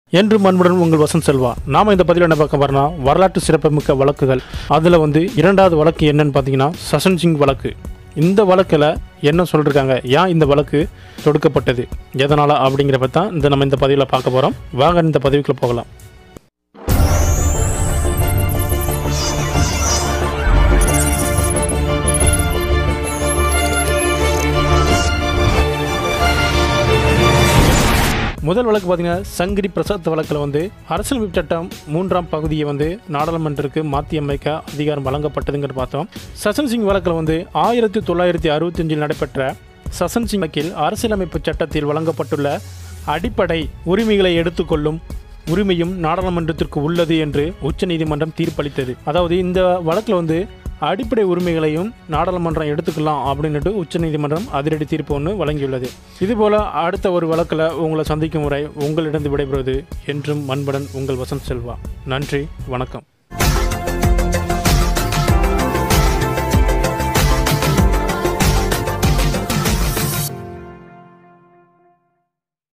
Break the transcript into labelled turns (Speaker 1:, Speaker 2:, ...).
Speaker 1: என்று மண்புடன் உங்கள் வசந்த் செல்வா நாம இந்த பதிவில் என்ன பார்க்க போறோம்னா வரலாற்று சிறப்புமிக்க வழக்குகள் அதில் வந்து இரண்டாவது வழக்கு என்னன்னு பார்த்தீங்கன்னா சசன் சிங் வழக்கு இந்த வழக்கில் என்ன சொல்லிருக்காங்க ஏன் இந்த வழக்கு தொடுக்கப்பட்டது எதனால் அப்படிங்கிறப்ப தான் இந்த நம்ம இந்த பதிவில் பார்க்க போகிறோம் வாங்க இந்த பதிவுக்குள்ள போகலாம் முதல் வழக்கு பார்த்தீங்கன்னா சங்கிரி பிரசாத் வழக்கில் வந்து அரசியலமைப்பு சட்டம் மூன்றாம் பகுதியை வந்து நாடாளுமன்றத்துக்கு மாற்றி அமைக்க அதிகாரம் வழங்கப்பட்டதுங்கிறது பார்த்தோம் சசன் சிங் வழக்கில் வந்து ஆயிரத்தி தொள்ளாயிரத்தி அறுபத்தஞ்சில் நடைபெற்ற சசன் சிங் வழக்கில் அரசியலமைப்பு சட்டத்தில் வழங்கப்பட்டுள்ள அடிப்படை உரிமைகளை எடுத்துக்கொள்ளும் உரிமையும் நாடாளுமன்றத்திற்கு உள்ளது என்று உச்சநீதிமன்றம் தீர்ப்பளித்தது அதாவது இந்த வழக்கில் வந்து அடிப்படை உரிமைகளையும் நாடாளுமன்றம் எடுத்துக்கலாம் அப்படின்னுட்டு உச்சநீதிமன்றம் அதிரடி தீர்ப்பு ஒன்று வழங்கியுள்ளது இதுபோல் அடுத்த ஒரு வழக்கில் உங்களை சந்திக்கும் முறை உங்களிடம் விடைபெறுவது என்றும் மண்படன் உங்கள் வசந்த் செல்வா நன்றி வணக்கம்